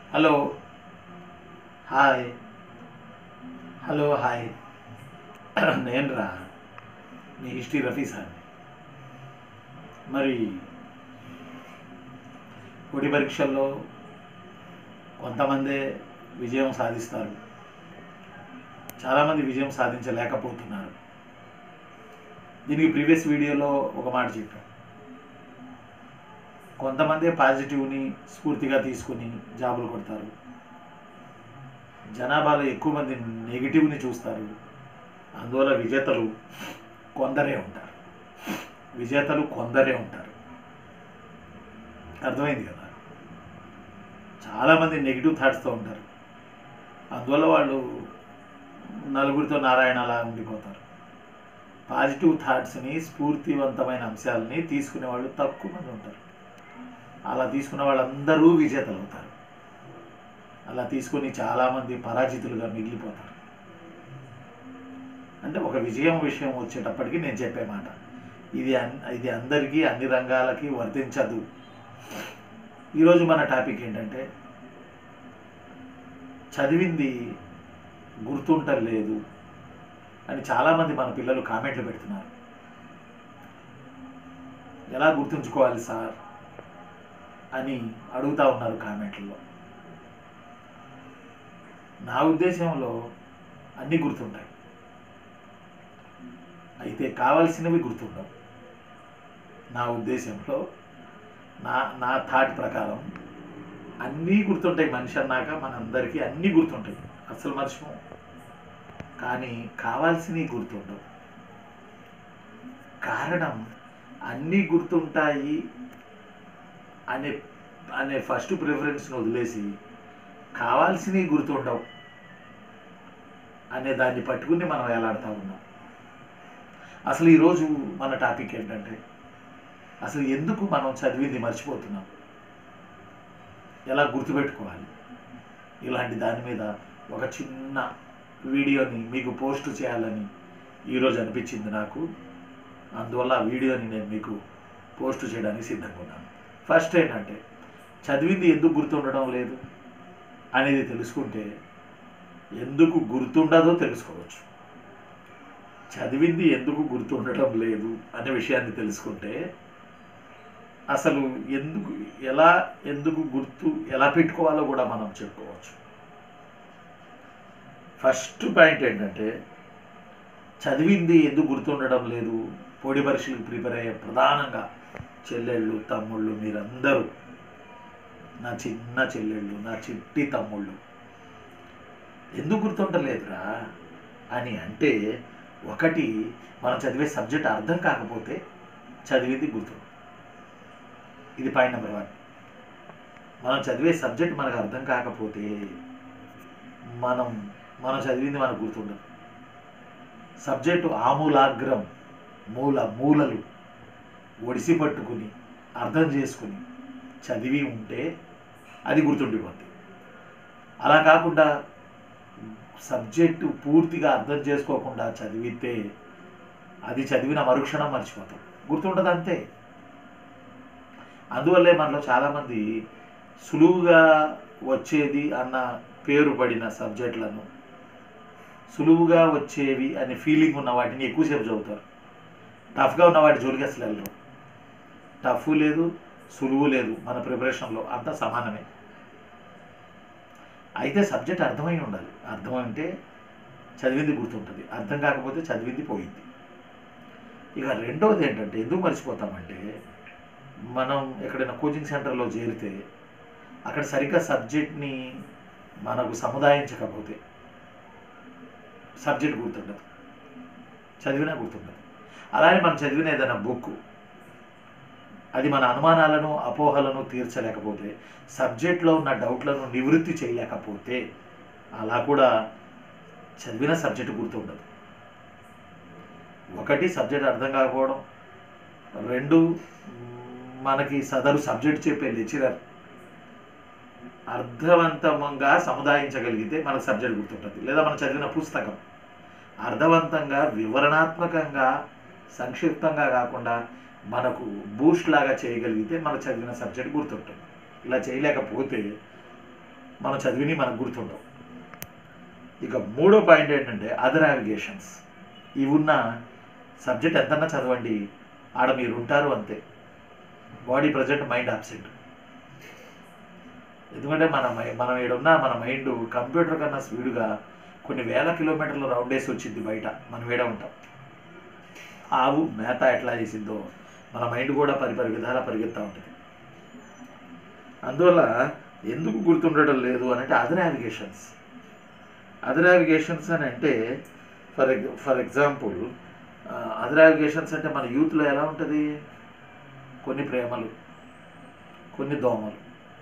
hello hi hello hi నేను రా మీ history Rafi sir మరి పొడి పరీక్షల్లో కొంతమందే విజయం సాధిస్తారు చాలామంది విజయం సాధించలేకపోతున్నారు దీనికి ప్రీవియస్ వీడియోలో ఒక మాట చెప్పాను కొంతమంది పాజిటివ్ని స్ఫూర్తిగా తీసుకుని జాబులు కొడతారు జనాభాలో ఎక్కువ మంది నెగిటివ్ని చూస్తారు అందువల్ల విజేతలు కొందరే ఉంటారు విజేతలు కొందరే ఉంటారు అర్థమైంది కదా చాలామంది నెగిటివ్ థాట్స్తో ఉంటారు అందువల్ల వాళ్ళు నలుగురితో నారాయణ అలా ఉండిపోతారు పాజిటివ్ థాట్స్ని స్ఫూర్తివంతమైన అంశాలని తీసుకునే వాళ్ళు తక్కువ మంది ఉంటారు అలా తీసుకున్న వాళ్ళందరూ విజేతలు అవుతారు అలా తీసుకొని చాలామంది పరాజితులుగా మిగిలిపోతారు అంటే ఒక విజయం విషయం వచ్చేటప్పటికి నేను చెప్పే మాట ఇది అన్ ఇది అందరికీ అన్ని రంగాలకి వర్తించదు ఈరోజు మన టాపిక్ ఏంటంటే చదివింది గుర్తుంటలేదు అని చాలామంది మన పిల్లలు కామెంట్లు పెడుతున్నారు ఎలా గుర్తుంచుకోవాలి సార్ అని అడుగుతా ఉన్నారు కామెంట్లలో నా ఉద్దేశంలో అన్నీ గుర్తుంటాయి అయితే కావాల్సినవి గుర్తుండవు నా ఉద్దేశంలో నా నా థాట్ ప్రకారం అన్నీ గుర్తుంటాయి మనిషి అన్నాక మనందరికీ అన్నీ గుర్తుంటాయి అసలు మర్చిపో కానీ కావాల్సినవి గుర్తుండవు కారణం అన్నీ గుర్తుంటాయి అనే అనే ఫస్ట్ ప్రిఫరెన్స్ని వదిలేసి కావాల్సినవి గుర్తుండవు అనే దాన్ని పట్టుకుని మనం ఎలాడుతూ ఉన్నాం అసలు ఈరోజు మన టాపిక్ ఏంటంటే అసలు ఎందుకు మనం చదివింది మర్చిపోతున్నాం ఎలా గుర్తుపెట్టుకోవాలి ఇలాంటి దాని మీద ఒక చిన్న వీడియోని మీకు పోస్ట్ చేయాలని ఈరోజు అనిపించింది నాకు అందువల్ల ఆ వీడియోని నేను మీకు పోస్ట్ చేయడానికి సిద్ధంగా ఉన్నాను ఫస్ట్ ఏంటంటే చదివింది ఎందుకు గుర్తుండడం లేదు అనేది తెలుసుకుంటే ఎందుకు గుర్తుండదో తెలుసుకోవచ్చు చదివింది ఎందుకు గుర్తుండటం లేదు అనే విషయాన్ని తెలుసుకుంటే అసలు ఎందుకు ఎలా ఎందుకు గుర్తు ఎలా పెట్టుకోవాలో కూడా మనం చెప్పుకోవచ్చు ఫస్ట్ పాయింట్ ఏంటంటే చదివింది ఎందుకు గుర్తుండడం లేదు పోటీ పరీక్షలకు ప్రిపేర్ అయ్యే ప్రధానంగా చెల్లెళ్ళు తమ్ముళ్ళు మీరందరూ నా చిన్న చెల్లెళ్ళు నా చిట్టి తమ్ముళ్ళు ఎందుకు గుర్తుండలేదురా అని అంటే ఒకటి మనం చదివే సబ్జెక్ట్ అర్థం కాకపోతే చదివింది గుర్తు ఇది పాయింట్ నెంబర్ వన్ మనం చదివే సబ్జెక్ట్ మనకు అర్థం కాకపోతే మనం మనం చదివింది మనకు గుర్తుండదు సబ్జెక్టు ఆమూలాగ్రం మూల మూలలు ఒడిసి పట్టుకుని అర్థం చేసుకుని చదివి ఉంటే అది గుర్తుండిపోద్ది అలా కాకుండా సబ్జెక్టు పూర్తిగా అర్థం చేసుకోకుండా చదివితే అది చదివిన మరుక్షణం మర్చిపోతాం గుర్తుండదు అంతే అందువల్లే మనలో చాలామంది సులువుగా వచ్చేది అన్న పేరు పడిన సబ్జెక్టులను సులువుగా వచ్చేవి అనే ఫీలింగ్ ఉన్న వాటిని ఎక్కువసేపు చదువుతారు టఫ్గా ఉన్న వాటి జోలికి అసలు వెళ్ళరు టఫ్ లేదు సులువు లేదు మన ప్రిపరేషన్లో అంతా సమానమే అయితే సబ్జెక్ట్ అర్థమై ఉండాలి అర్థం అంటే చదివింది గుర్తుంటుంది అర్థం కాకపోతే చదివింది పోయింది ఇక రెండవది ఏంటంటే ఎందుకు మర్చిపోతామంటే మనం ఎక్కడైనా కోచింగ్ సెంటర్లో చేరితే అక్కడ సరిగ్గా సబ్జెక్ట్ని మనకు సముదాయించకపోతే సబ్జెక్ట్ గుర్తుండదు చదివినా గుర్తుండదు అలానే మనం చదివిన ఏదైనా బుక్ అది మన అనుమానాలను అపోహలను తీర్చలేకపోతే సబ్జెక్ట్లో ఉన్న డౌట్లను నివృత్తి చేయలేకపోతే అలా కూడా చదివిన సబ్జెక్టు గుర్తుండదు ఒకటి సబ్జెక్ట్ అర్థం కాకపోవడం రెండు మనకి సదరు సబ్జెక్ట్ చెప్పే లెక్చరర్ అర్థవంతంగా సముదాయించగలిగితే మనకు సబ్జెక్ట్ గుర్తుంటుంది లేదా మనం చదివిన పుస్తకం అర్థవంతంగా వివరణాత్మకంగా సంక్షిప్తంగా కాకుండా మనకు బూస్ట్ లాగా చేయగలిగితే మనకు చదివిన సబ్జెక్ట్ గుర్తుంటుంది ఇలా చేయలేకపోతే మనం చదివిని మనకు గుర్తుండవు ఇక మూడో పాయింట్ ఏంటంటే అదర్ నావిగేషన్స్ ఇవి ఉన్న సబ్జెక్ట్ ఎంతన్నా చదవండి ఆడ మీరు ఉంటారు అంతే బాడీ ప్రజెంట్ మైండ్ అబ్సెంట్ ఎందుకంటే మన మై- మనం ఈడున్న మన మైండ్ కంప్యూటర్ కన్నా స్పీడ్గా కొన్ని వేల కిలోమీటర్లు రౌండ్ వేసి వచ్చింది బయట మనం వేడ ఉంటాం ఆవు మేత ఎట్లా చేసిందో మన మైండ్ కూడా పరిపరి విధాలా పరిగెత్తా ఉంటుంది అందువల్ల ఎందుకు గుర్తుండడం లేదు అని అంటే అదర్ నావిగేషన్స్ అదర్ నావిగేషన్స్ అని అంటే for eg for example other navigations అంటే మన యూత్లో ఎలా ఉంటుంది కొన్ని ప్రేమలు కొన్ని దోమలు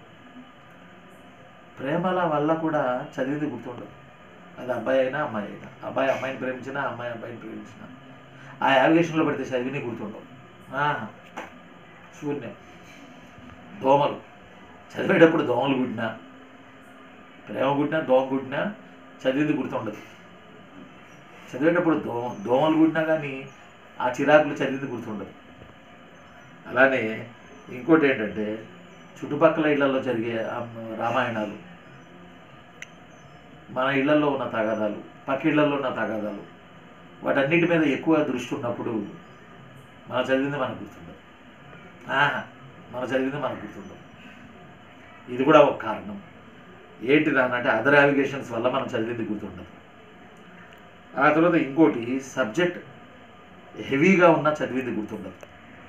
ప్రేమల వల్ల కూడా చదివింది గుర్తుండదు అది అబ్బాయి అయినా అమ్మాయి అయినా అబ్బాయి అమ్మాయిని ప్రేమించినా అమ్మాయి అబ్బాయిని ప్రేమించినా ఆ యావిగేషన్లో పెడితే చదివిని గుర్తుండవు ఆహా, శూన్యం దోమలు చదివేటప్పుడు దోమలు గుట్టినా ప్రేమ గుట్టినా దోమ గుట్టినా చదివింది గుర్తుండదు చదివేటప్పుడు దోమ దోమలు గుట్టినా కానీ ఆ చిరాకులు చదివింది గుర్తుండదు అలానే ఇంకోటి ఏంటంటే చుట్టుపక్కల ఇళ్లలో జరిగే ఆ రామాయణాలు మన ఇళ్లలో ఉన్న తగాదాలు పక్క ఇళ్లలో ఉన్న తగాదాలు వాటన్నిటి మీద ఎక్కువ దృష్టి ఉన్నప్పుడు మనం చదివింది మనకు గుర్తుండదు ఆహా మనం చదివింది మనకు గుర్తుండదు ఇది కూడా ఒక కారణం ఏంటి అంటే అదర్ నావిగేషన్స్ వల్ల మనం చదివింది గుర్తుండదు ఆ తర్వాత ఇంకోటి సబ్జెక్ట్ హెవీగా ఉన్న చదివింది గుర్తుండదు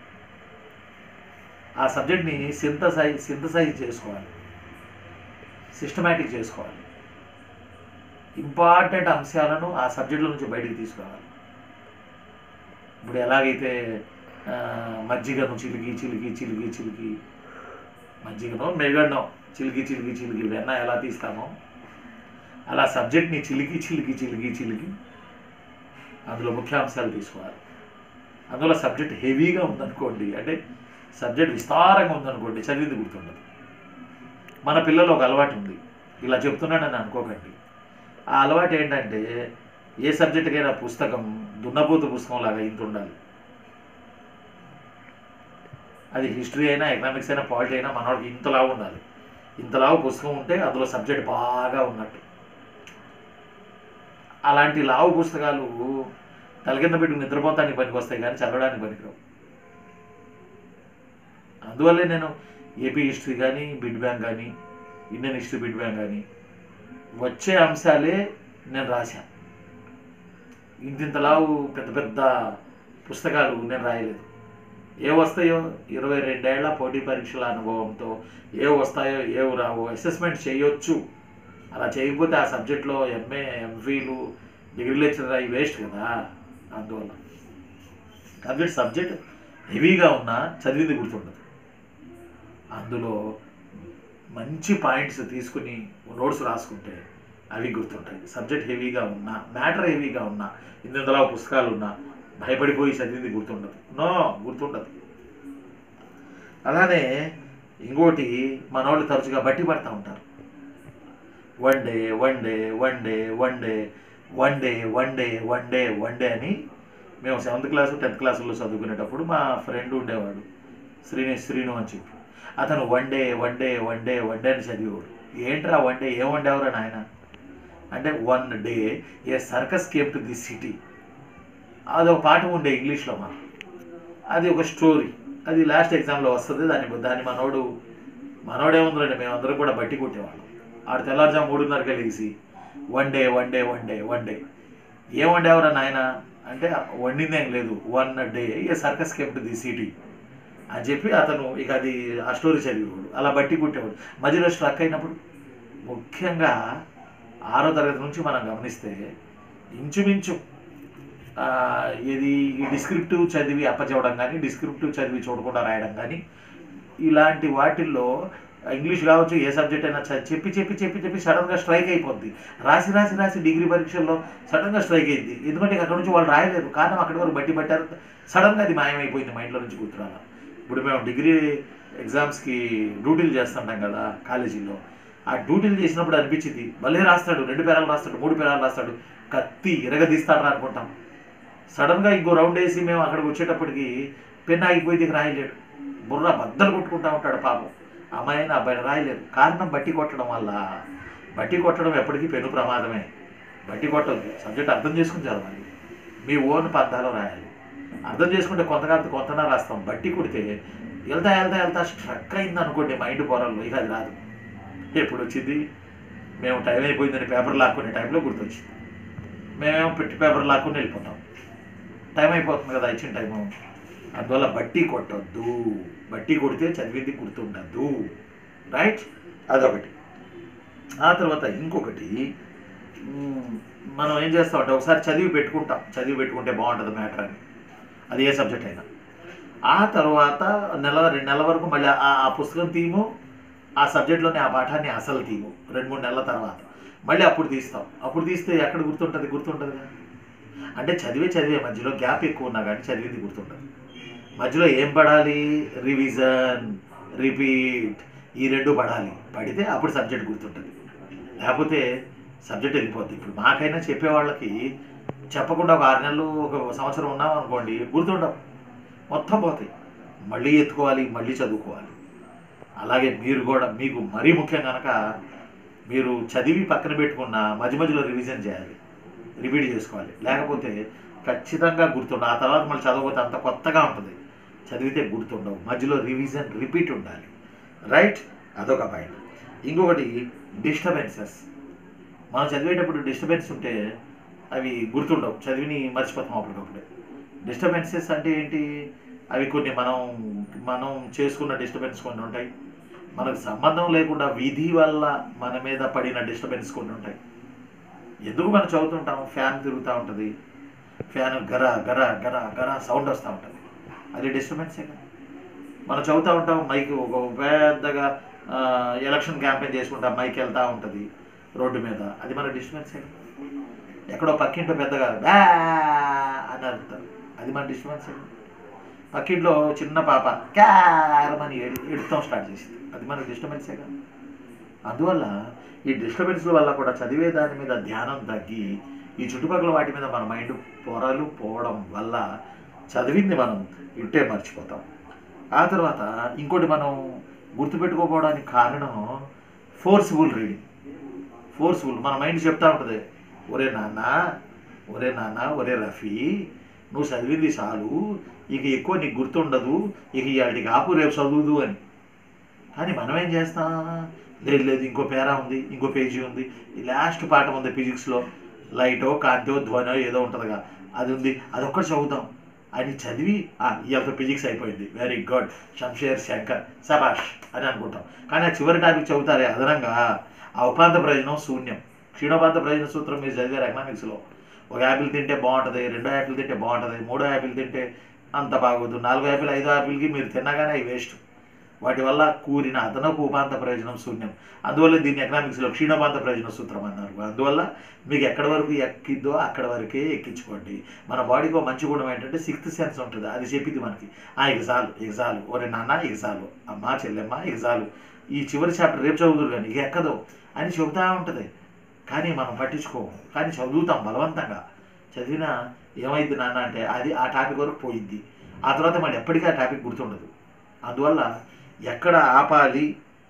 ఆ సబ్జెక్ట్ని సింథసైజ్ సింథసైజ్ చేసుకోవాలి సిస్టమేటిక్ చేసుకోవాలి ఇంపార్టెంట్ అంశాలను ఆ సబ్జెక్టుల నుంచి బయటికి తీసుకురావాలి ఇప్పుడు ఎలాగైతే ఆ, మజ్జిగను చిలికి చిలికి చిలికి చిలికి మజ్జిగను మెగడ్డం చిలికి చిలికి చిలికి వెన్న ఎలా తీస్తామో అలా సబ్జెక్ట్ని చిలికి చిలికి చిలికి చిలికి అందులో ముఖ్యాంశాలు తీసుకోవాలి అందులో సబ్జెక్ట్ హెవీగా ఉందనుకోండి అంటే సబ్జెక్ట్ విస్తారంగా ఉందనుకోండి చదివింది గుర్తుండదు మన పిల్లలు ఒక అలవాటు ఉంది ఇలా చెప్తున్నాడని అనుకోకండి ఆ అలవాటు ఏంటంటే ఏ సబ్జెక్టుకైనా పుస్తకం దున్నపోతు పుస్తకం లాగా ఇంత ఉండాలి అది హిస్టరీ అయినా ఎకనామిక్స్ అయినా పాలిటీ అయినా మనవాడికి ఇంతలావు ఉండాలి ఇంతలావు పుస్తకం ఉంటే అందులో సబ్జెక్ట్ బాగా ఉన్నట్టు అలాంటి లావు పుస్తకాలు తల కింద పెట్టి నిద్రపోతానికి పనికి వస్తాయి కానీ చదవడానికి పనికిరావు అందువల్లే నేను ఏపీ హిస్టరీ కానీ బిడ్ బ్యాంక్ కానీ ఇండియన్ హిస్టరీ బిడ్ బ్యాంక్ కానీ వచ్చే అంశాలే నేను రాశాను ఇంతింతలావు పెద్ద పెద్ద పుస్తకాలు నేను రాయలేదు ఏ వస్తాయో ఇరవై రెండేళ్ల పోటీ పరీక్షల అనుభవంతో ఏ వస్తాయో ఏవి రావో అసెస్మెంట్ చేయొచ్చు అలా చేయకపోతే ఆ సబ్జెక్ట్లో ఎంఏ ఎంఫీలు డిగ్రీ లెక్చరర్ అవి వేస్ట్ కదా అందువల్ల కాబట్టి సబ్జెక్ట్ హెవీగా ఉన్నా చదివింది గుర్తుండదు అందులో మంచి పాయింట్స్ తీసుకుని నోట్స్ రాసుకుంటే అవి గుర్తుంటాయి సబ్జెక్ట్ హెవీగా ఉన్నా మ్యాటర్ హెవీగా ఉన్నా ఇందులో పుస్తకాలు ఉన్నా భయపడిపోయి చదివింది గుర్తుండదు నో గుర్తుండదు అలానే ఇంకోటి మనోళ్ళు తరచుగా బట్టి పడతా ఉంటారు one day one day one day one day one day one day one day one day అని మేము సెవెంత్ క్లాసు టెన్త్ క్లాసులో చదువుకునేటప్పుడు మా ఫ్రెండ్ ఉండేవాడు శ్రీని శ్రీను అని చెప్పి అతను one day one day one day one day అని చదివేవాడు ఏంట్రా వన్ డే ఏం వండేవరా నాయన అంటే one day a circus came to the city అది ఒక పాఠం ఉండే ఇంగ్లీష్లో మాకు అది ఒక స్టోరీ అది లాస్ట్ ఎగ్జామ్లో వస్తుంది దాన్ని దాన్ని మనోడు మనోడేముందండి మేమందరం కూడా బట్టి కొట్టేవాళ్ళం ఆడు తెల్లారుజాము మూడున్నరకే లేచి one day one day one day one day ఏం వండేవరా నాయన అంటే వండిందేం లేదు one day a circus came to the city అని చెప్పి అతను ఇక అది ఆ స్టోరీ చదివేవాడు అలా బట్టి కుట్టేవాడు మధ్యలో స్ట్రక్ అయినప్పుడు ముఖ్యంగా ఆరో తరగతి నుంచి మనం గమనిస్తే ఇంచుమించు ఆ, ఇది ఈ డిస్క్రిప్టివ్ చదివి అప్పచెవడం కానీ డిస్క్రిప్టివ్ చదివి చూడకుండా రాయడం కానీ ఇలాంటి వాటిల్లో ఇంగ్లీష్ కావచ్చు ఏ సబ్జెక్ట్ అయినా చ- చెప్పి చెప్పి చెప్పి చెప్పి సడన్గా స్ట్రైక్ అయిపోద్ది రాసి రాసి రాసి డిగ్రీ పరీక్షల్లో సడన్గా స్ట్రైక్ అయింది ఎందుకంటే ఇక అక్కడ నుంచి వాళ్ళు రాయలేరు కారణం అక్కడి వరకు బట్టి పట్టారు సడన్గా అది మాయమైపోయింది మైండ్లో నుంచి గుర్తురాల ఇప్పుడు మేము డిగ్రీ ఎగ్జామ్స్కి డ్యూటీలు చేస్తుంటాం కదా కాలేజీలో ఆ డ్యూటీలు చేసినప్పుడు అనిపించింది భలే రాస్తాడు రెండు పేరాలు రాస్తాడు మూడు పేరాలు రాస్తాడు కత్తి ఎరగదీస్తాడు అనుకుంటాం సడన్గా ఇంకో రౌండ్ వేసి మేము అక్కడికి వచ్చేటప్పటికి పెన్ ఆగిపోయి దిగి రాయలేడు బుర్ర బద్దలు కొట్టుకుంటా ఉంటాడు పాపం అమ్మాయిని అబ్బాయిని రాయలేరు కారణం బట్టి కొట్టడం వల్ల బట్టి కొట్టడం ఎప్పటికీ పెను ప్రమాదమే బట్టి కొట్టద్దు సబ్జెక్ట్ అర్థం చేసుకుని చదవాలి మీ ఓన్ పద్దాలో రాయాలి అర్థం చేసుకుంటే కొంతగా కొంతనా రాస్తాం బట్టి కొడితే వెళ్తా వెళ్తా వెళ్తా స్ట్రక్ అయింది అనుకోండి మైండ్ పొరల్లో ఇక అది రాదు ఎప్పుడు వచ్చింది మేము టైం అయిపోయిందని పేపర్ లాక్కునే టైంలో గుర్తొచ్చింది మేమేమో పెట్టి పేపర్ లాక్కుని వెళ్ళిపోతాం టైం అయిపోతుంది కదా ఇచ్చిన టైము అందువల్ల బట్టి కొట్టొద్దు బట్టి కొడితే చదివింది గుర్తుండద్దు రైట్ అదొకటి ఆ తర్వాత ఇంకొకటి మ్, మనం ఏం చేస్తామంటే ఒకసారి చదివి పెట్టుకుంటాం చదివి పెట్టుకుంటే బాగుంటుంది మ్యాటర్ అని అది ఏ సబ్జెక్ట్ అయినా ఆ తర్వాత నెల రెండు నెలల వరకు మళ్ళీ ఆ ఆ పుస్తకం తీము ఆ సబ్జెక్ట్లోని ఆ పాఠాన్ని అసలు తీము రెండు మూడు నెలల తర్వాత మళ్ళీ అప్పుడు తీస్తాం అప్పుడు తీస్తే ఎక్కడ గుర్తుంటుంది గుర్తుంటుంది కదా అంటే చదివే చదివే మధ్యలో గ్యాప్ ఎక్కువ ఉన్నా కానీ చదివింది గుర్తుంటుంది మధ్యలో ఏం పడాలి రివిజన్ రిపీట్ ఈ రెండు పడాలి పడితే అప్పుడు సబ్జెక్ట్ గుర్తుంటుంది లేకపోతే సబ్జెక్ట్ వెళ్ళిపోద్ది ఇప్పుడు మాకైనా చెప్పే వాళ్ళకి చెప్పకుండా ఒక ఆరు నెలలు ఒక సంవత్సరం ఉన్నాం అనుకోండి గుర్తుండవు మొత్తం పోతాయి మళ్ళీ ఎత్తుకోవాలి మళ్ళీ చదువుకోవాలి అలాగే మీరు కూడా మీకు మరీ ముఖ్యం కనుక మీరు చదివి పక్కన పెట్టుకున్న మధ్య మధ్యలో రివిజన్ చేయాలి రిపీట్ చేసుకోవాలి లేకపోతే ఖచ్చితంగా గుర్తుండవు ఆ తర్వాత మళ్ళీ చదవకపోతే అంత కొత్తగా ఉంటుంది చదివితే గుర్తుండవు మధ్యలో రివిజన్ రిపీట్ ఉండాలి రైట్ అదొక పాయింట్ ఇంకొకటి డిస్టర్బెన్సెస్ మనం చదివేటప్పుడు డిస్టర్బెన్స్ ఉంటే అవి గుర్తుండవు చదివిని మర్చిపోతాం అప్పటికప్పుడే డిస్టర్బెన్సెస్ అంటే ఏంటి అవి కొన్ని మనం మనం చేసుకున్న డిస్టర్బెన్స్ కొన్ని ఉంటాయి మనకు సంబంధం లేకుండా విధి వల్ల మన మీద పడిన డిస్టర్బెన్స్ కొన్ని ఉంటాయి ఎందుకు మనం చదువుతుంటాం ఫ్యాన్ తిరుగుతూ ఉంటుంది ఫ్యాన్ గర గర గర గర సౌండ్ వస్తూ ఉంటుంది అది డిస్టర్బెన్సే కదా మనం చదువుతూ ఉంటాం మైక్ ఒక పెద్దగా ఆ, ఎలక్షన్ క్యాంపెయిన్ చేసుకుంటాం మైక్ వెళ్తూ ఉంటుంది రోడ్డు మీద అది మన డిస్టర్బెన్సే కదా ఎక్కడో పక్కింటో పెద్దగా బ్యా అని అరుతారు అది మన డిస్టర్బెన్సే కదా పక్కింట్లో చిన్న పాప క్యారమని ఏడు ఎడుతాం స్టార్ట్ చేసింది అది మన డిస్టర్బెన్సే కదా అందువల్ల ఈ డిస్టర్బెన్స్ల వల్ల కూడా చదివే దాని మీద ధ్యానం తగ్గి ఈ చుట్టుపక్కల వాటి మీద మన మైండ్ పొరలు పోవడం వల్ల చదివింది మనం ఇట్టే మర్చిపోతాం ఆ తర్వాత ఇంకోటి మనం గుర్తుపెట్టుకోపోవడానికి కారణం ఫోర్స్ఫుల్ రీడింగ్ ఫోర్స్ఫుల్ మన మైండ్ చెప్తా ఉంటుంది ఒరే నాన్న ఒరే నాన్న ఒరే రఫీ నువ్వు చదివింది చాలు ఇక ఎక్కువ నీకు గుర్తుండదు ఇక ఇవాటికి ఆపు రేపు చదువుదు అని కానీ మనం ఏం చేస్తాం లేదు లేదు ఇంకో పేరా ఉంది ఇంకో పేజీ ఉంది ఈ లాస్ట్ పాఠం ఉంది ఫిజిక్స్లో లైటో కాంతో ధ్వనో ఏదో ఉంటుందిగా అది ఉంది అదొక్కటి చదువుతాం అని చదివి ఇవాళ ఫిజిక్స్ అయిపోయింది వెరీ గుడ్ శంషేర్ శంకర్ సబాష్ అని అనుకుంటాం కానీ ఆ చివరి టాపిక్ చదువుతారే అదనంగా ఆ ఉపాంత ప్రయోజనం శూన్యం క్షీణోపాంత ప్రయోజన సూత్రం మీరు చదివారు ఎకనామిక్స్లో ఒక యాపిల్ తింటే బాగుంటుంది రెండో యాపిల్ తింటే బాగుంటుంది మూడో యాపిల్ తింటే అంత బాగోదు నాలుగో యాపిల్ ఐదో యాపిల్కి మీరు తినగానే అవి వేస్ట్ వాటి వల్ల కూరిన అదనపు ఉపాంత ప్రయోజనం శూన్యం అందువల్ల దీన్ని ఎకనామిక్స్లో క్షీణోపాంత ప్రయోజన సూత్రం అన్నారు అందువల్ల మీకు ఎక్కడి వరకు ఎక్కిద్దో అక్కడ వరకే ఎక్కించుకోండి మన బాడీకి ఒక మంచి గుణం ఏంటంటే సిక్స్త్ సెన్స్ ఉంటుంది అది చెప్పింది మనకి ఆ ఇక చాలు ఇక చాలు ఒరే నాన్న ఇక చాలు అమ్మ చెల్లెమ్మ ఇక చాలు ఈ చివరి చాప్టర్ రేపు చదువుదురు కానీ ఇక ఎక్కదు అని చెబుతూ ఉంటుంది కానీ మనం పట్టించుకోము కానీ చదువుతాం బలవంతంగా చదివినా ఏమైంది నాన్న అంటే అది ఆ టాపిక్ వరకు పోయింది ఆ తర్వాత మళ్ళీ ఎప్పటికీ ఆ టాపిక్ గుర్తుండదు అందువల్ల ఎక్కడ ఆపాలి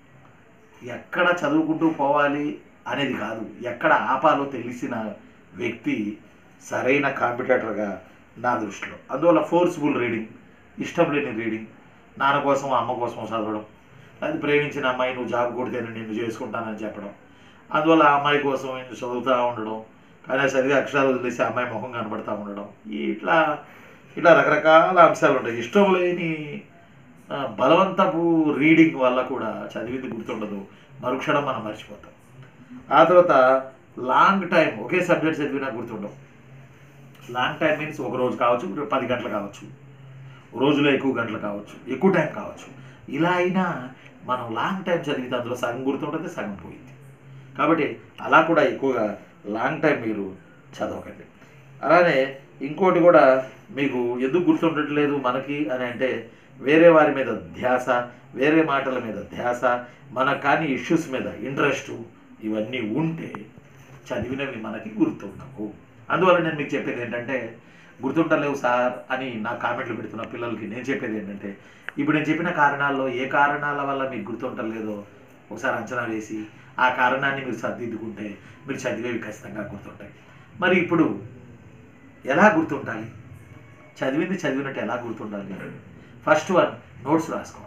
ఎక్కడ చదువుకుంటూ పోవాలి అనేది కాదు ఎక్కడ ఆపాలో తెలిసిన వ్యక్తి సరైన కాంపిటేటర్గా నా దృష్టిలో అందువల్ల ఫోర్స్ఫుల్ రీడింగ్ ఇష్టం లేని రీడింగ్ నాన్న కోసం అమ్మ కోసం చదవడం అది ప్రేమించిన అమ్మాయి నువ్వు జాబ్ కొడితేనే నిన్ను చేసుకుంటానని చెప్పడం అందువల్ల ఆ అమ్మాయి కోసం నేను చదువుతూ ఉండడం కానీ ఆ చదివి అక్షరాలు వదిలేసి ఆ అమ్మాయి ముఖం కనబడతా ఉండడం ఇట్లా ఇట్లా రకరకాల అంశాలు ఉంటాయి ఇష్టం లేని ఆ, బలవంతపు రీడింగ్ వల్ల కూడా చదివింది గుర్తుండదు మరుక్షణం మనం మర్చిపోతాం ఆ తర్వాత లాంగ్ టైం ఒకే సబ్జెక్ట్ చదివినా గుర్తుండవు లాంగ్ టైం మీన్స్ ఒక రోజు కావచ్చు పది గంటలు కావచ్చు రోజులో ఎక్కువ గంటలు కావచ్చు ఎక్కువ టైం కావచ్చు ఇలా అయినా మనం లాంగ్ టైం చదివితే అందులో సగం గుర్తుంటుంది సగం పోయింది కాబట్టి అలా కూడా ఎక్కువగా లాంగ్ టైం మీరు చదవకండి అలానే ఇంకోటి కూడా మీకు ఎందుకు గుర్తుండట్లేదు మనకి అని అంటే వేరే వారి మీద ధ్యాస వేరే మాటల మీద ధ్యాస మనకు కానీ ఇష్యూస్ మీద ఇంట్రెస్ట్ ఇవన్నీ ఉంటే చదివినవి మనకి గుర్తుండవు అందువల్ల నేను మీకు చెప్పేది ఏంటంటే గుర్తుంటలేవు సార్ అని నా కామెంట్లు పెడుతున్న పిల్లలకి నేను చెప్పేది ఏంటంటే ఇప్పుడు నేను చెప్పిన కారణాల్లో ఏ కారణాల వల్ల మీకు గుర్తుంటలేదో ఒకసారి అంచనా వేసి ఆ కారణాన్ని మీరు సర్దిద్దుకుంటే మీరు చదివేవి ఖచ్చితంగా గుర్తుంటాయి మరి ఇప్పుడు ఎలా గుర్తుండాలి చదివింది చదివినట్టు ఎలా గుర్తుండాలి ఫస్ట్ వన్ నోట్స్ రాసుకోవాలి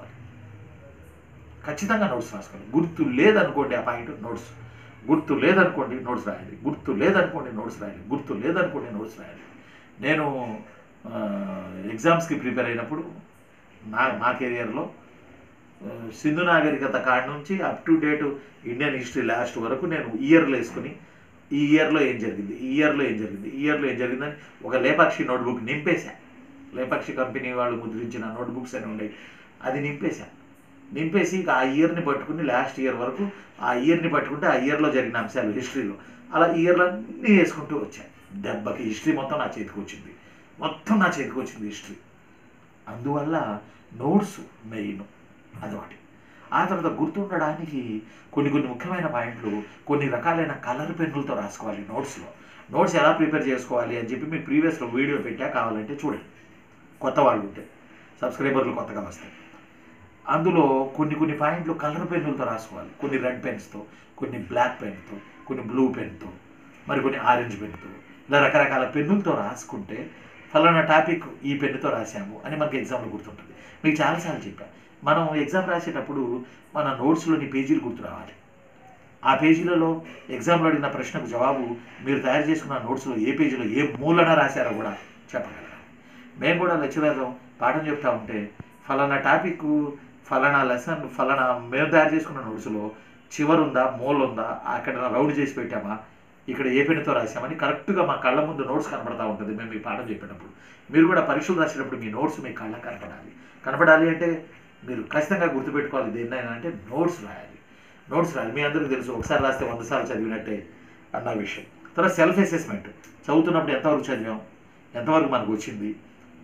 ఖచ్చితంగా నోట్స్ రాసుకోవాలి గుర్తు లేదనుకోండి ఆ పాయింట్ నోట్స్ గుర్తు లేదనుకోండి నోట్స్ రాయాలి గుర్తు లేదనుకోండి నోట్స్ రాయాలి గుర్తు లేదనుకోండి నోట్స్ రాయాలి నేను ఆ, ఎగ్జామ్స్కి ప్రిపేర్ అయినప్పుడు నా మా కెరియర్లో ఆ, సింధు నాగరికత కాడ నుంచి up to date Indian history last వరకు నేను ఇయర్లో వేసుకుని ఈ ఇయర్లో ఏం జరిగింది ఈ ఇయర్లో ఏం జరిగింది ఈ ఇయర్లో ఏం జరిగిందని ఒక లేపాక్షి నోట్బుక్ నింపేశా లేపాక్షి కంపెనీ వాళ్ళు ముద్రించిన నోట్బుక్స్ అని ఉండేవి అది నింపేశా నింపేసి ఇక ఆ ఇయర్ని పట్టుకుని లాస్ట్ ఇయర్ వరకు ఆ ఇయర్ని పట్టుకుంటే ఆ ఇయర్లో జరిగిన అంశాలు హిస్టరీలో అలా ఇయర్లో అన్నీ వేసుకుంటూ వచ్చాయి దెబ్బకి హిస్టరీ మొత్తం నా చేతికి వచ్చింది మొత్తం నా చేతికి వచ్చింది హిస్టరీ అందువల్ల నోట్స్ మెయిన్ అదొకటి ఆ తర్వాత గుర్తుండడానికి కొన్ని కొన్ని ముఖ్యమైన పాయింట్లు కొన్ని రకాలైన కలర్ పెన్నులతో రాసుకోవాలి నోట్స్లో నోట్స్ ఎలా ప్రిపేర్ చేసుకోవాలి అని చెప్పి మీకు ప్రీవియస్లో వీడియో పెట్టా కావాలంటే చూడండి కొత్త వాళ్ళు ఉంటే సబ్స్క్రైబర్లు కొత్తగా వస్తాయి అందులో కొన్ని కొన్ని పాయింట్లు కలర్ పెన్నులతో రాసుకోవాలి కొన్ని రెడ్ పెన్స్తో కొన్ని బ్లాక్ పెన్తో కొన్ని బ్లూ పెన్తో మరి కొన్ని ఆరెంజ్ పెన్తో ఇలా రకరకాల పెన్నులతో రాసుకుంటే ఫలానా టాపిక్ ఈ పెన్నుతో రాసాము అని మనకి ఎగ్జామ్లో గుర్తుంటుంది మీకు చాలాసార్లు చెప్పా మనం ఎగ్జామ్ రాసేటప్పుడు మన నోట్స్లోని పేజీలు గుర్తు రావాలి ఆ పేజీలలో ఎగ్జామ్లో అడిగిన ప్రశ్నకు జవాబు మీరు తయారు చేసుకున్న నోట్స్లో ఏ పేజీలో ఏ మూలన రాశారో కూడా చెప్పగలగాలి మేము కూడా లెక్చరర్లో పాఠం చెప్తా ఉంటే ఫలానా టాపిక్ ఫలానా లెసన్ ఫలానా మేము తయారు చేసుకున్న నోట్స్లో చివరు ఉందా మూల ఉందా అక్కడ రౌండ్ చేసి పెట్టామా ఇక్కడ ఏ పెన్నుతో రాసామని కరెక్ట్గా మా కళ్ళ ముందు నోట్స్ కనపడతా ఉంటుంది మేము ఈ పాఠం చెప్పేటప్పుడు మీరు కూడా పరీక్షలు రాసేటప్పుడు మీ నోట్స్ మీ కళ్ళ కనపడాలి కనపడాలి అంటే మీరు ఖచ్చితంగా గుర్తుపెట్టుకోవాలి దేన్నైనా అంటే నోట్స్ రాయాలి నోట్స్ రాయాలి మీ అందరికీ తెలుసు ఒకసారి రాస్తే వంద సార్లు చదివినట్టే అన్న విషయం తర్వాత సెల్ఫ్ అసెస్మెంట్ చదువుతున్నప్పుడు ఎంతవరకు చదివాం ఎంతవరకు మనకు వచ్చింది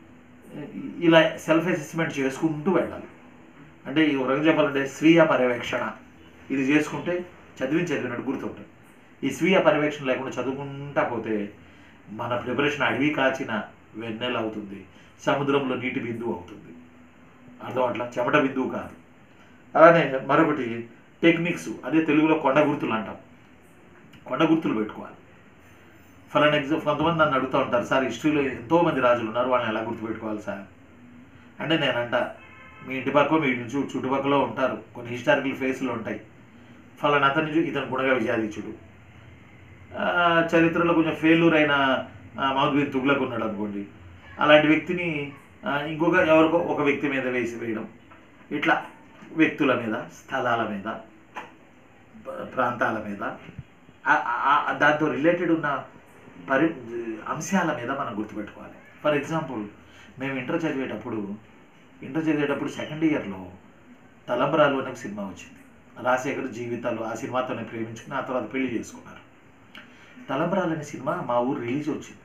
ఇలా సెల్ఫ్ అసెస్మెంట్ చేసుకుంటూ వెళ్ళాలి అంటే ఈ ఒక రకంగా చెప్పాలంటే స్వీయ పర్యవేక్షణ ఇది చేసుకుంటే చదివి చదివినట్టు గుర్తుంటుంది ఈ స్వీయ పర్యవేక్షణ లేకుండా చదువుకుంటా పోతే మన ప్రిపరేషన్ అడవి కాచిన వెన్నెల అవుతుంది సముద్రంలో నీటి బిందువు అవుతుంది అర్థం అట్లా చెమట బిందువు కాదు అలానే మరొకటి టెక్నిక్స్ అదే తెలుగులో కొండ గుర్తులు అంటాం కొండ గుర్తులు పెట్టుకోవాలి ఫలానా ఎగ్జామ్ కొంతమంది నన్ను అడుగుతూ ఉంటారు సార్ హిస్టరీలో ఎంతో మంది రాజులు ఉన్నారు వాళ్ళని ఎలా గుర్తుపెట్టుకోవాలి సార్ అంటే నేనంట మీ ఇంటి పక్క మీ ఇంటి చు- చుట్టుపక్కల ఉంటారు కొన్ని హిస్టారికల్ ఫేస్లు ఉంటాయి ఫలానా అతని చూ- ఇతను గుణగా విజయాదిత్యుడు ఆ, చరిత్రలో కొంచెం ఫెయిల్యూర్ అయిన మహద్వీన్ తుగ్లక్ ఉన్నాడు అనుకోండి అలాంటి వ్యక్తిని ఆ, ఇంకొక ఎవరికో ఒక వ్యక్తి మీద వేసి వేయడం ఇట్లా వ్యక్తుల మీద స్థలాల మీద ప- ప్రాంతాల మీద ఆ- ఆ- ఆ- దాంతో రిలేటెడ్ ఉన్న పరి అంశాల మీద మనం గుర్తుపెట్టుకోవాలి ఫర్ ఎగ్జాంపుల్ మేము ఇంటర్ చదివేటప్పుడు ఇంటర్ చదివేటప్పుడు సెకండ్ ఇయర్లో తలంబరాలు అనే ఒక సినిమా వచ్చింది రాజశేఖర్ జీవితాలు ఆ సినిమాతోనే ప్రేమించుకుని ఆ తర్వాత పెళ్లి చేసుకున్నారు తలంబరాలు అనే సినిమా మా ఊరు రిలీజ్ వచ్చింది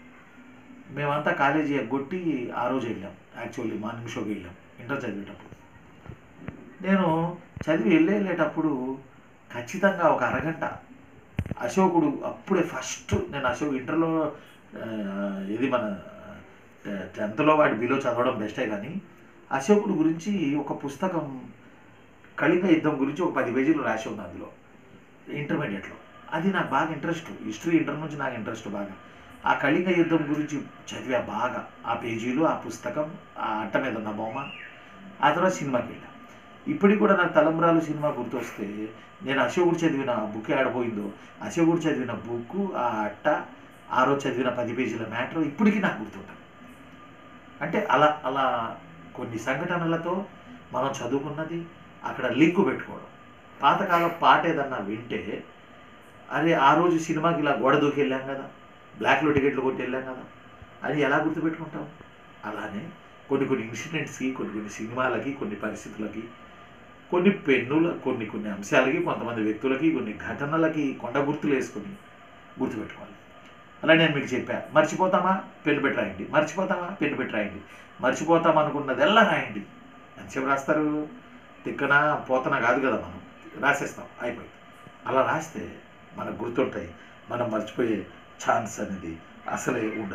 మేమంతా కాలేజీ ఎగ్గొట్టి ఆ రోజు వెళ్ళాం యాక్చువల్లీ మార్నింగ్ షోకి వెళ్ళాం ఇంటర్ చదివేటప్పుడు నేను చదివి వెళ్ళే వెళ్ళేటప్పుడు ఖచ్చితంగా ఒక అరగంట అశోకుడు అప్పుడే ఫస్ట్ నేను అశోక్ ఇంటర్లో ఆ, ఇది మన టెన్త్లో వాడి బిలో చదవడం బెస్టే కానీ అశోకుడు గురించి ఒక పుస్తకం కళింగ యుద్ధం గురించి ఒక పది పేజీలు రాసి ఉంది అందులో ఇంటర్మీడియట్లో అది నాకు బాగా ఇంట్రెస్ట్ హిస్టరీ ఇంటర్ నుంచి నాకు ఇంట్రెస్ట్ బాగా ఆ కళింగ యుద్ధం గురించి చదివా బాగా ఆ పేజీలు ఆ పుస్తకం ఆ అట్ట మీద ఉన్న బొమ్మ ఆ తర్వాత సినిమాకి వెళ్ళా ఇప్పటికి కూడా నాకు తలంబ్రాలు సినిమా గుర్తొస్తే నేను అశోకుడు చదివిన బుక్ ఆడపోయిందో అశోకుడు చదివిన బుక్ ఆ అట్ట ఆ రోజు చదివిన పది పేజీల మ్యాటర్ ఇప్పటికీ నాకు గుర్తుంటుంది అంటే అలా అలా కొన్ని సంఘటనలతో మనం చదువుకున్నది అక్కడ లింకు పెట్టుకోవడం పాతకాలం పాట ఏదన్నా వింటే అరే ఆ రోజు సినిమాకి ఇలా గోడ దూకి వెళ్ళాం కదా బ్లాక్లో టికెట్లు కొట్టి వెళ్ళాం కదా అది ఎలా గుర్తుపెట్టుకుంటాం అలానే కొన్ని కొన్ని ఇన్సిడెంట్స్కి కొన్ని కొన్ని సినిమాలకి కొన్ని పరిస్థితులకి కొన్ని పెన్నుల కొన్ని కొన్ని అంశాలకి కొంతమంది వ్యక్తులకి కొన్ని ఘటనలకి కొండ గుర్తులు వేసుకొని గుర్తుపెట్టుకోవాలి అలా నేను మీకు చెప్పాను మర్చిపోతామా పెన్ను పెట్టి రాయండి మర్చిపోతామా పెన్ను పెట్టి రాయండి మర్చిపోతాం అనుకున్నదెల్లా రాయండి ఎంతసేపు రాస్తారు తిక్కన పోతన కాదు కదా మనం రాసేస్తాం అయిపోయింది అలా రాస్తే మనకు గుర్తుంటాయి మనం మర్చిపోయే ఛాన్స్ అనేది అసలే ఉండదు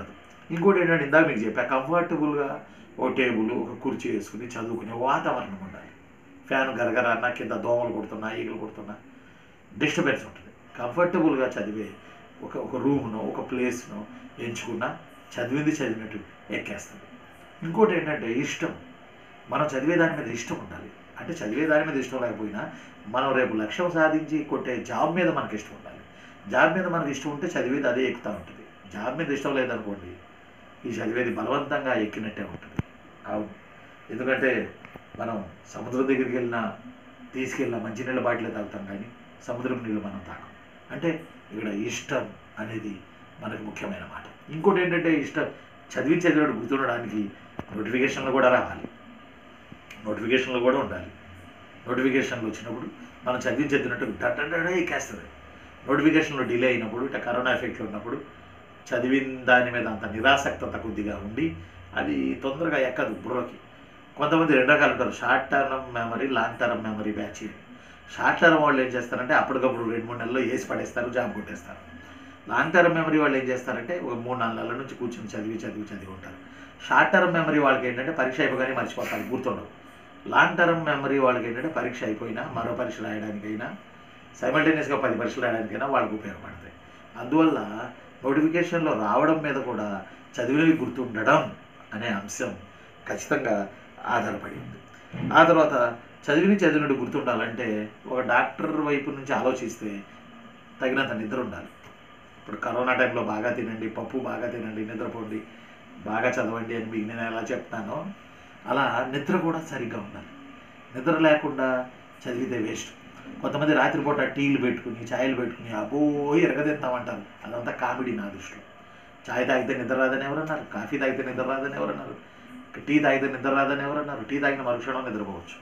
ఇంకోటి ఏంటంటే ఇందాక మీకు చెప్పా కంఫర్టబుల్గా ఒక టేబుల్ ఒక కుర్చీ వేసుకుని చదువుకునే వాతావరణం ఉండాలి ఫ్యాన్ గరగర అన్న కింద దోమలు కొడుతున్నా ఈగలు కొడుతున్నా డిస్టర్బెన్స్ ఉంటుంది కంఫర్టబుల్గా చదివే ఒక ఒక రూమ్ను ఒక ప్లేస్ను ఎంచుకున్నా చదివింది చదివినట్టు ఎక్కేస్తుంది ఇంకోటి ఏంటంటే ఇష్టం మనం చదివే దాని మీద ఇష్టం ఉండాలి అంటే చదివే దాని మీద ఇష్టం లేకపోయినా మనం రేపు లక్ష్యం సాధించి కొట్టే జాబ్ మీద మనకి ఇష్టం ఉండాలి జాబ్ మీద మనకి ఇష్టం ఉంటే చదివేది అదే ఎక్కుతూ ఉంటుంది జాబ్ మీద ఇష్టం లేదనుకోండి ఈ చదివేది బలవంతంగా ఎక్కినట్టే ఉంటుంది అవును ఎందుకంటే మనం సముద్రం దగ్గరికి వెళ్ళినా తీసుకెళ్ళిన మంచినీళ్ళ బాటిలే తాగుతాం కానీ సముద్రం నీళ్ళు మనం తాగం అంటే ఇక్కడ ఇష్టం అనేది మనకు ముఖ్యమైన మాట ఇంకోటి ఏంటంటే ఇష్టం చదివి చదివాడు గుర్తుండడానికి నోటిఫికేషన్లు కూడా రావాలి నోటిఫికేషన్లు కూడా ఉండాలి నోటిఫికేషన్లు వచ్చినప్పుడు మనం చదివి చదివినట్టు డడ్డడే ఎక్కేస్తుంది నోటిఫికేషన్లో డిలే అయినప్పుడు ఇట్లా కరోనా ఎఫెక్ట్లు ఉన్నప్పుడు చదివిన దాని మీద అంత నిరాసక్తత కొద్దిగా ఉండి అది తొందరగా ఎక్కదు బుర్రకి కొంతమంది రెండు రకాలు ఉంటారు short term memory long term memory batch short term వాళ్ళు ఏం చేస్తారంటే అప్పటికప్పుడు రెండు మూడు నెలల్లో వేసి పడేస్తారు జాబ్ కొట్టేస్తారు లాంగ్ టర్మ్ మెమరీ వాళ్ళు ఏం చేస్తారంటే ఒక మూడు నాలుగు నెలల నుంచి కూర్చొని చదివి చదివి చదివి ఉంటారు షార్ట్ టర్మ్ మెమరీ వాళ్ళకి ఏంటంటే పరీక్ష అయిపోగానే మర్చిపోతారు గుర్తుండవు లాంగ్ టర్మ్ మెమరీ వాళ్ళకి ఏంటంటే పరీక్ష అయిపోయినా మరో పరీక్ష రాయడానికైనా సైమల్టేనియస్గా పది పరీక్షలు రాయడానికైనా వాళ్ళకి ఉపయోగపడతాయి అందువల్ల నోటిఫికేషన్లో రావడం మీద కూడా చదివినవి గుర్తుండడం అనే అంశం ఖచ్చితంగా ఆధారపడి ఉంది ఆ తర్వాత చదివిని చదివినట్టు గుర్తుండాలంటే ఒక డాక్టర్ వైపు నుంచి ఆలోచిస్తే తగినంత నిద్ర ఉండాలి ఇప్పుడు కరోనా టైంలో బాగా తినండి పప్పు బాగా తినండి నిద్రపోండి బాగా చదవండి అని మీకు నేను ఎలా చెప్తానో అలా నిద్ర కూడా సరిగ్గా ఉండాలి నిద్ర లేకుండా చదివితే వేస్ట్ కొంతమంది రాత్రిపూట టీలు పెట్టుకుని ఛాయలు పెట్టుకుని అబ్బో ఎరగదిస్తామంటారు అదంతా కామెడీ నా దృష్టిలో ఛాయ్ తాగితే నిద్ర రాదని ఎవరన్నారు కాఫీ తాగితే నిద్ర రాదని ఎవరన్నారు టీ తాగితే నిద్ర రాదని ఎవరన్నారు టీ తాగిన మరుక్షణం నిద్రపోవచ్చు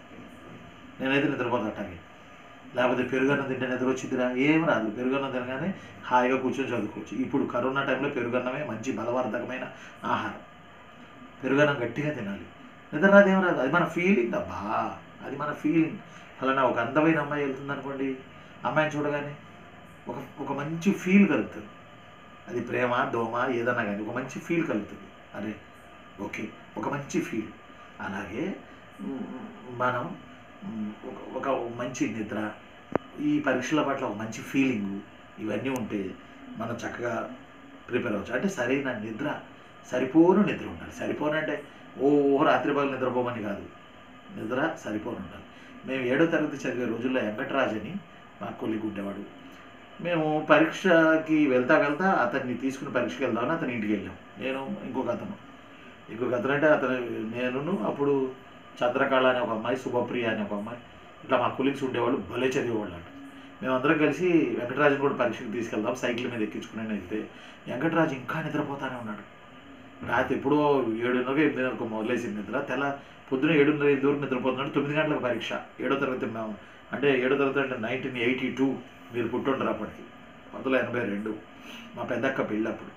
నేనైతే నిద్రపోతా అట్టాగే లేకపోతే పెరుగన్నం తింటే నిద్ర వచ్చిందిరా ఏం రాదు పెరుగన్నం తినగానే హాయిగా కూర్చొని చదువుకోవచ్చు ఇప్పుడు కరోనా టైంలో పెరుగన్నమే మంచి బలవర్ధకమైన ఆహారం పెరుగన్నం గట్టిగా తినాలి నిద్ర రాదు ఏం రాదు అది మన ఫీలింగ్ అబ్బా అది మన ఫీలింగ్ ఫలానా ఒక అందమైన అమ్మాయి వెళ్తుంది అనుకోండి అమ్మాయిని చూడగానే ఒక ఒక మంచి ఫీల్ కలుగుతుంది అది ప్రేమ దోమ ఏదన్నా కానీ ఒక మంచి ఫీల్ కలుగుతుంది అరే ఓకే ఒక మంచి ఫీల్ అలాగే మ్, మనం మ్, ఒక ఒక మంచి నిద్ర ఈ పరీక్షల పట్ల ఒక మంచి ఫీలింగు ఇవన్నీ ఉంటే మనం చక్కగా ప్రిపేర్ అవ్వచ్చు అంటే సరైన నిద్ర సరిపోను నిద్ర ఉండాలి సరిపోను అంటే ఓ రాత్రి పగలు నిద్రపోమని కాదు నిద్ర సరిపోను ఉండాలి మేము ఏడో తరగతి చదివే రోజుల్లో వెంకటరాజ్ అని మా కొలిగి ఉండేవాడు మేము పరీక్షకి వెళ్తా వెళ్తా అతన్ని తీసుకుని పరీక్షకి వెళ్దామని అతని ఇంటికి వెళ్ళాం నేను ఇంకొక అతను ఇంకొక అతను అంటే అతను నేనును అప్పుడు చంద్రకళ అనే ఒక అమ్మాయి శుభప్రియ అనే ఒక అమ్మాయి ఇట్లా మా కొలీగ్స్ ఉండేవాళ్ళు భలే చదివేవాళ్ళు అంట మేమందరం కలిసి వెంకటరాజుని కూడా పరీక్షకు తీసుకెళ్దాం సైకిల్ మీద ఎక్కించుకుని వెళ్తే వెంకటరాజు ఇంకా నిద్రపోతానే ఉన్నాడు రాత్రి ఎప్పుడో ఏడున్నర ఎనిమిదిన్నరకు మొదలేసింది నిద్ర తెల్ల పొద్దున ఏడున్నర ఎనిమిది వరకు నిద్రపోతున్నాడు తొమ్మిది గంటలకు పరీక్ష ఏడో తరగతి మేము అంటే ఏడో తరగతి అంటే నైన్టీన్ ఎయిటీ టూ మీరు పుట్టుంటారు అప్పటికి పంతొమ్మిది ఎనభై రెండు మా పెద్దక్క పెళ్ళి అప్పుడు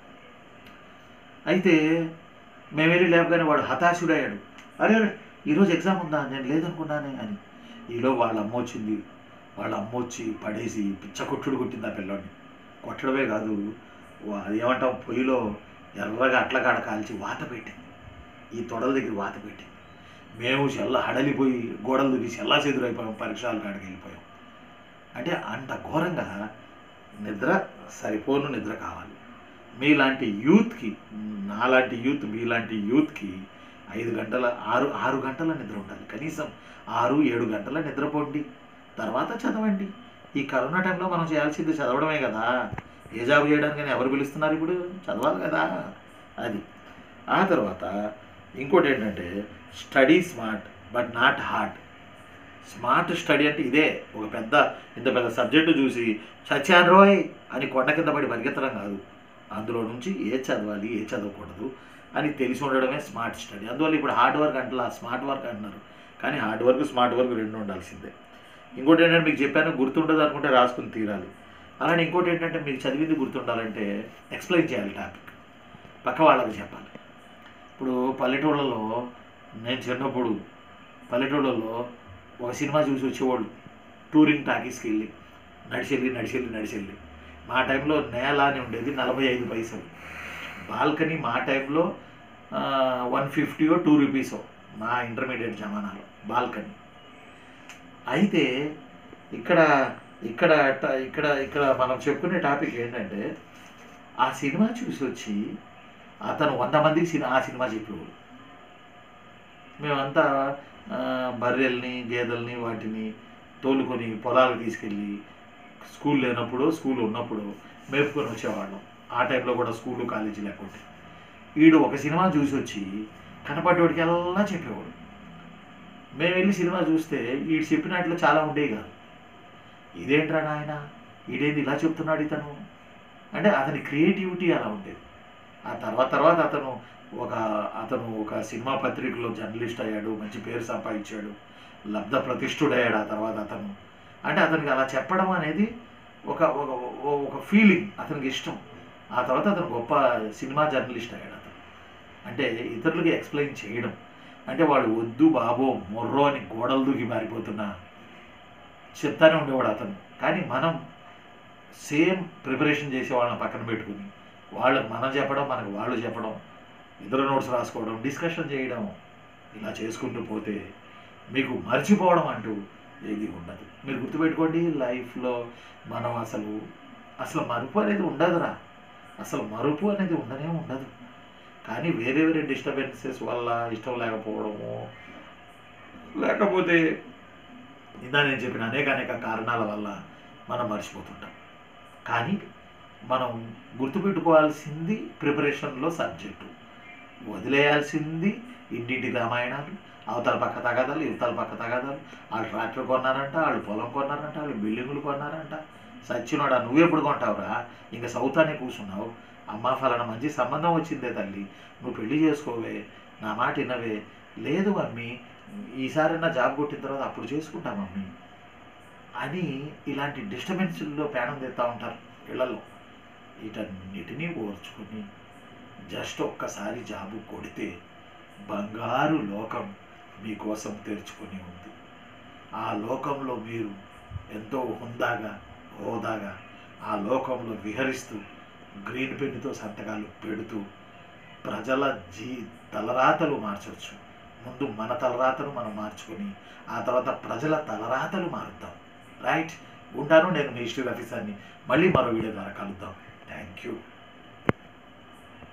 అయితే మేము వెళ్ళి లేపగానే వాడు హతాశుడయ్యాడు అరే అరే, ఈరోజు ఎగ్జామ్ ఉందా నేను లేదనుకున్నానే అని ఈలో వాళ్ళ అమ్మ వచ్చింది వాళ్ళ అమ్మ వచ్చి పడేసి పిచ్చ కొట్టుడు కొట్టింది ఆ పిల్లోడిని కొట్టడమే కాదు వా- అది ఏమంటాం పొయ్యిలో ఎర్రగా అట్ల కాడ కాల్చి వాత పెట్టింది ఈ తొడల దగ్గర వాత పెట్టింది మేము చెల్ల హడలిపోయి గోడలు దూకి చెల్లా చెదురైపోయాం పరీక్షల కాడికి వెళ్ళిపోయాం అంటే అంత ఘోరంగా నిద్ర సరిపోను నిద్ర కావాలి మీలాంటి యూత్కి నాలాంటి యూత్ మీలాంటి యూత్కి ఐదు గంటల ఆరు ఆరు గంటల నిద్ర ఉండాలి కనీసం ఆరు ఏడు గంటల నిద్రపోండి తర్వాత చదవండి ఈ కరోనా టైంలో మనం చేయాల్సింది చదవడమే కదా ఏ జాబ్ చేయడానికైనా ఎవరు పిలుస్తున్నారు ఇప్పుడు చదవాలి కదా అది ఆ తర్వాత ఇంకోటి ఏంటంటే study smart but not hard smart study అంటే ఇదే ఒక పెద్ద ఇంత పెద్ద సబ్జెక్టు చూసి చచ్చాను రోయ్ అని కొండ కింద పడి పరిగెత్తడం కాదు అందులో నుంచి ఏ చదవాలి ఏ చదవకూడదు అని తెలిసి ఉండడమే స్మార్ట్ స్టడీ అందువల్ల ఇప్పుడు హార్డ్ వర్క్ అంటలా స్మార్ట్ వర్క్ అంటున్నారు కానీ హార్డ్ వర్క్ స్మార్ట్ వర్క్ రెండు ఉండాల్సిందే ఇంకోటి ఏంటంటే మీకు చెప్పాను గుర్తుండదు అనుకుంటే రాసుకుని తీరాలి అలానే ఇంకోటి ఏంటంటే మీకు చదివింది గుర్తుండాలంటే ఎక్స్ప్లెయిన్ చేయాలి టాపిక్ పక్క వాళ్ళకి చెప్పాలి ఇప్పుడు పల్లెటూళ్ళలో నేను చిన్నప్పుడు పల్లెటూళ్ళలో ఒక సినిమా చూసి వచ్చేవాళ్ళు టూరింగ్ టాకీస్కి వెళ్ళి నడిచెళ్ళి నడిచెళ్ళి నడిచెళ్ళి మా టైంలో నేల అని ఉండేది నలభై ఐదు పైసలు బాల్కనీ మా టైంలో వన్ ఫిఫ్టీయో టూ రూపీసో మా ఇంటర్మీడియట్ జమానాలో బాల్కనీ అయితే ఇక్కడ ఇక్కడ ట- ఇక్కడ ఇక్కడ మనం చెప్పుకునే టాపిక్ ఏంటంటే ఆ సినిమా చూసి వచ్చి అతను వంద మందికి సినిమా ఆ సినిమా చెప్పేవాడు మేమంతా ఆ, బర్రెల్ని గేదెల్ని వాటిని తోలుకొని పొలాలకు తీసుకెళ్ళి స్కూల్ లేనప్పుడు స్కూల్ ఉన్నప్పుడు మేపుకొని వచ్చేవాళ్ళం ఆ టైంలో కూడా స్కూలు కాలేజీ లేకుంటే వీడు ఒక సినిమా చూసి వచ్చి కనపడ్డోడికి ఎలా చెప్పేవాడు మేము వెళ్ళి సినిమా చూస్తే వీడు చెప్పినట్లు చాలా ఉండేవి కాదు ఇదేంట్రా నాయన ఈడేంది ఇలా చెప్తున్నాడు ఇతను అంటే అతని క్రియేటివిటీ అలా ఉండేది ఆ తర్వాత తర్వాత అతను ఒక అతను ఒక సినిమా పత్రికలో జర్నలిస్ట్ అయ్యాడు మంచి పేరు సంపాదించాడు లబ్ధ ప్రతిష్ఠుడయ్యాడు ఆ తర్వాత అతను అంటే అతనికి అలా చెప్పడం అనేది ఒక ఒక ఒక- ఒక ఫీలింగ్ అతనికి ఇష్టం ఆ తర్వాత అతను గొప్ప సినిమా జర్నలిస్ట్ అయ్యాడు అతను అంటే ఇతరులకి ఎక్స్ప్లెయిన్ చేయడం అంటే వాడు వద్దు బాబో మొర్రో అని గోడలు దూకి మారిపోతున్నా చెప్తానే ఉండేవాడు అతను కానీ మనం సేమ్ ప్రిపరేషన్ చేసే వాళ్ళని పక్కన పెట్టుకుని వాళ్ళకి మనం చెప్పడం మనకు వాళ్ళు చెప్పడం ఇద్దరు నోట్స్ రాసుకోవడం డిస్కషన్ చేయడం ఇలా చేసుకుంటూ పోతే మీకు మర్చిపోవడం అంటూ ఏది ఉండదు మీరు గుర్తుపెట్టుకోండి లైఫ్లో మనం అసలు అసలు మరుపు అనేది ఉండదురా అసలు మరుపు అనేది ఉండనే ఉండదు కానీ వేరే వేరే డిస్టర్బెన్సెస్ వల్ల ఇష్టం లేకపోవడము లేకపోతే ఇందా నేను చెప్పిన అనేక అనేక కారణాల వల్ల మనం మర్చిపోతుంటాం కానీ మనం గుర్తుపెట్టుకోవాల్సింది ప్రిపరేషన్లో సబ్జెక్టు వదిలేయాల్సింది ఇంటింటి రామాయణాలు అవతల పక్క తగాదాలు ఇవతల పక్క తగాదాలు వాళ్ళు ట్రాక్టర్ కొన్నారంట వాళ్ళు పొలం కొన్నారంట వాళ్ళు బిల్డింగులు కొన్నారంట సచ్చినోడా నువ్వెప్పుడు కొంటావురా ఇంకా సౌతానే కూర్చున్నావు అమ్మ ఫలానా మంచి సంబంధం వచ్చిందే తల్లి నువ్వు పెళ్లి చేసుకోవే నా మాట వినవే లేదు మమ్మీ ఈసారైనా జాబ్ కొట్టిన తర్వాత అప్పుడు చేసుకుంటా మమ్మీ అని ఇలాంటి డిస్టర్బెన్స్లో ప్రాణం తెస్తూ ఉంటారు ఇళ్లలో వీటన్నిటినీ ఓర్చుకొని జస్ట్ ఒక్కసారి జాబు కొడితే బంగారు లోకం మీకోసం తెరుచుకొని ఉంది ఆ లోకంలో మీరు ఎంతో హుందాగా హోదాగా ఆ లోకంలో విహరిస్తూ గ్రీన్ పెన్నుతో సంతకాలు పెడుతూ ప్రజల జీ తలరాతలు మార్చవచ్చు ముందు మన తలరాతను మనం మార్చుకొని ఆ తర్వాత ప్రజల తలరాతలు మారుద్దాం రైట్ ఉంటాను నేను మీ హిస్టరీ ఆఫీసర్ని మళ్ళీ మరో వీడియో ద్వారా కలుద్దాం థ్యాంక్ యూ